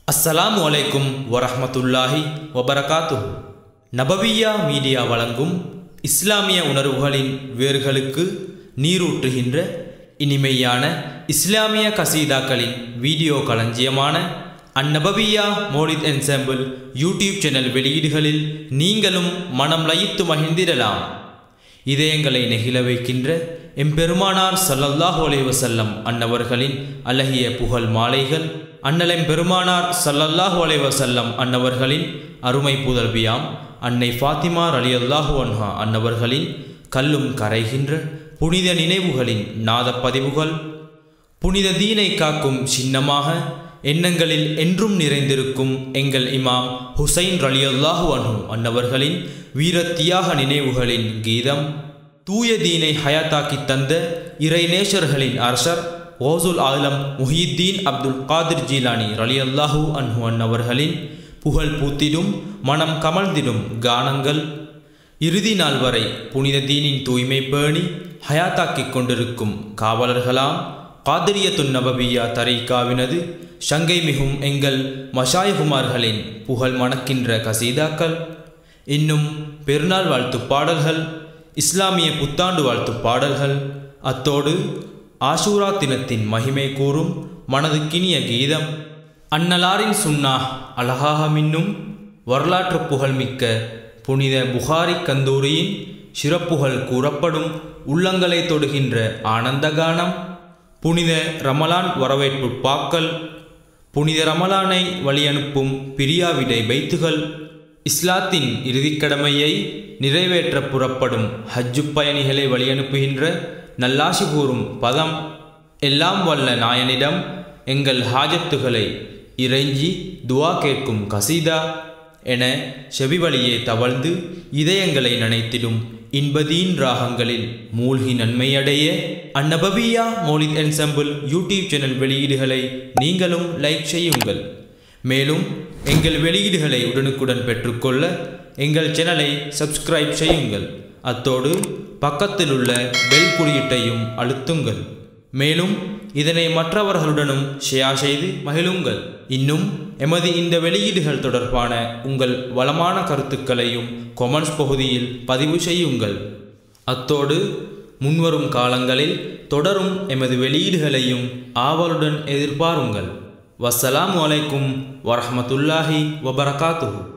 அஸ்ஸலாமு அலைக்கும் வரஹ்மத்துல்லாஹி வபரகாத்துஹு நபவியா மீடியா வழங்கும் இஸ்லாமிய உணர்வுகளின் வேர்களுக்கு நீரூற்றுகின்ற இனிமையான இஸ்லாமிய கசீதாக்களின் வீடியோ களஞ்சியமான Annabawiya Moulid ensemble YouTube channel வெளியீடுகளில் நீங்களும் மனம் லயித்து மகிழ்ந்திடலாம் இதயங்களை நெகிழ வைக்கின்ற எம்பெருமானார் ஸல்லல்லாஹு அலைஹி வஸல்லம் அன்னவர்களின் அழகிய புகழ் மாலைகள் அண்ணலம் பெருமானார் ஸல்லல்லாஹு அலைஹி வஸல்லம் அன்னவர்களின் அருமை புதல்வியாம் அன்னை ஃபாத்திமா ரலியல்லாஹு அன்ஹா அன்னவர்களின் கல்லும் கரைகின்ற புனித நினைவுகளின் நாதப்பதிவுகள் புனித தீனை காக்கும் சின்னமாக எண்ணங்களில் என்றும் நிறைந்திருக்கும் எங்கள் இமாம் ஹுசைன் ரலியல்லாஹு அன்ஹு அன்னவர்களின் வீரத்தியாக நினைவுகளின் கீதம் தூய தீனை ஹயாத்தாக்கி தந்த இறைநேசர்களின் அரசர் ஓசுல் ஆலம் முஹித்தீன் அப்துல் காதிர் ஜீலானி ரலியல்லாஹு அன்ஹு அன்னவர்களின் புகழ் பூத்திடும் மனம் கமழ்ந்திடும் கானங்கள் இறுதி நாள் வரை புனித தீனின் தூய்மை பேணி ஹயாத்தாக்கிக் கொண்டிருக்கும் காவலர்களாம் காதிரியத்துன் நபவியா தரீகாவினது சங்கை மிகும் எங்கள் மஷாயகுமார்களின் புகழ் மணக்கின்ற கசீதாக்கள் இன்னும் பெருநாள் வாழ்த்து பாடல்கள் இஸ்லாமிய புத்தாண்டு வாழ்த்து பாடல்கள் அத்தோடு ஆஷூரா தினத்தின் மகிமை கூறும் மனதுக்கினிய கீதம் அன்னலாரின் சுன்னா அழகாக மின்னும் வரலாற்று புகழ்மிக்க புனித புகாரி கந்தூரியின் சிறப்புகள் கூறப்படும் உள்ளங்களை தொடுகின்ற ஆனந்த கானம் புனித ரமலான் வரவேற்பு பாக்கள் புனித ரமலானை வழியனுப்பும் பிரியாவிடை பைத்துகள் இஸ்லாத்தின் இறுதிக்கடமையை நிறைவேற்ற புறப்படும் ஹஜ்ஜு பயணிகளை வழியனுப்புகின்ற நல்லாசி கூறும் பதம் எல்லாம் வல்ல நாயனிடம் எங்கள் ஹாஜத்துகளை இறைஞ்சி துவா கேட்கும் கசீதா என செவிவழியே தவழ்ந்து இதயங்களை நனைத்திடும் இன்பதீன் ராகங்களில் மூழ்கி நன்மையடைய Annabawiya Moulid ensemble YouTube channel வெளியீடுகளை நீங்களும் லைக் செய்யுங்கள் மேலும் எங்கள் வெளியீடுகளை உடனுக்குடன் பெற்றுக்கொள்ள எங்கள் சேனலை சப்ஸ்கிரைப் செய்யுங்கள் அத்தோடு பக்கத்தில் உள்ள பெல் குறியீட்டையும் அழுத்துங்கள் மேலும் இதனை மற்றவர்களுடனும் ஷேர் செய்து மகிழுங்கள் இன்னும் எமது இந்த வெளியீடுகள் தொடர்பான உங்கள் வளமான கருத்துக்களையும் கொமெண்ட்ஸ் பகுதியில் பதிவு செய்யுங்கள் அத்தோடு முன்வரும் காலங்களில் தொடரும் எமது வெளியீடுகளையும் ஆவலுடன் எதிர்பாருங்கள் வஸ்ஸலாமு அலைக்கும் வரஹமத்துல்லாஹி வபரகாத்துஹு